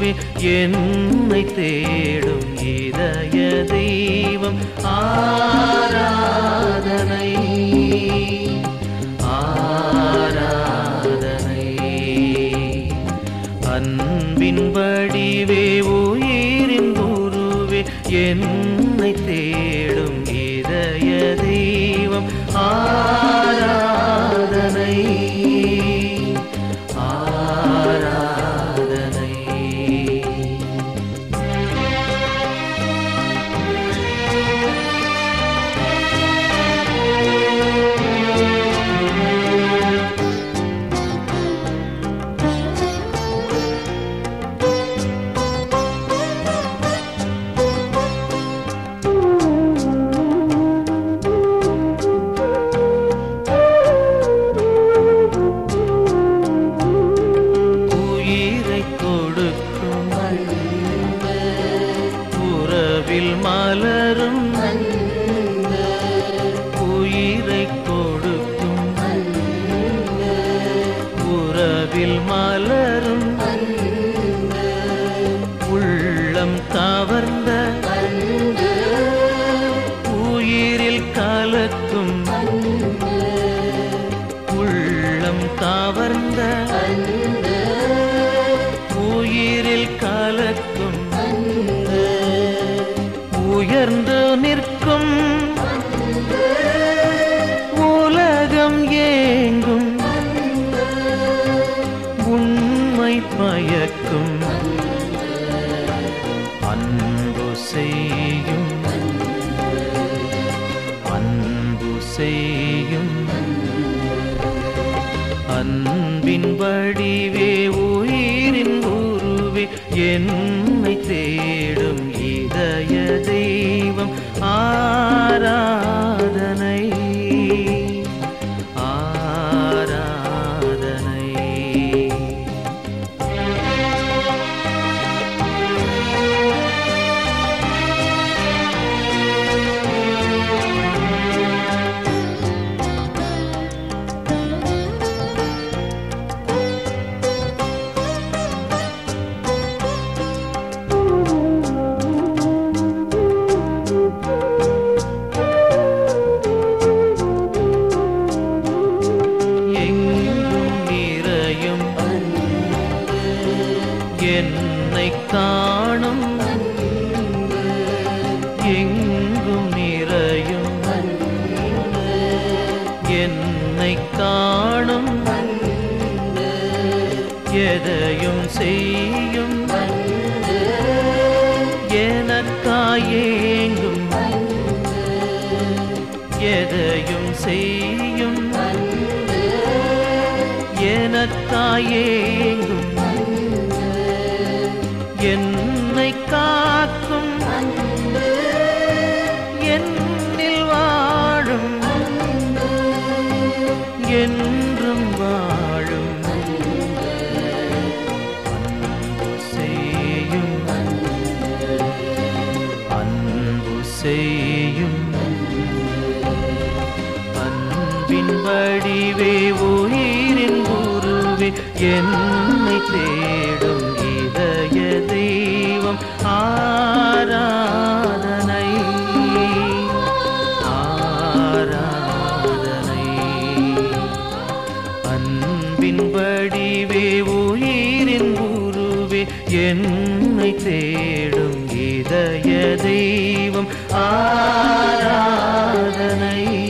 என்னை தேடும் இதய தெய்வம் ஆராதனை ஆராதனை அன்பின் வடிவே உயிரின் குருவே என்னை தேடும் இதய தெய்வம் ஆராதனை ஆராதனை உயிரை கொடுக்கும் உறவில் மலரும் உயிரை கொடுக்கும் உறவில் மலரும் உள்ளம் கவர்ந்த உயிரில் கலக்கும் உள்ளம் கவர்ந்த உயிரில் கலக்கும் உயர்ந்து நிற்கும் உலகம் ஏங்கும் உண்மை பயக்கும் அன்பு செய்யும் அன்பு செய்யும் அன்பின் வடிவே உயிரின் குருவே என்னை தேடும் இதய தெய்வம் ஆராதனை ஆராதனை எங்கும் நிறையும் என்னை காணும் எங்கும் நிறையும் என்னை காணும் எதையும் செய்யும் எனக்காயேங்கும் எதையும் செய்யும் எனக்காயேங்கும் என்னை காக்கும் என்னில் வாழும் என்றும் வாழும் அன்பு செய்யும் அன்பு செய்யும் அன்பின் வடிவே உயிரின் குருவே என்னை தேடும் இதய தெய்வம் ஆராதனை ஆராதனை அன்பின் வடிவே உயிரின் குருவே என்னை தேடும் இதய தெய்வம் ஆராதனை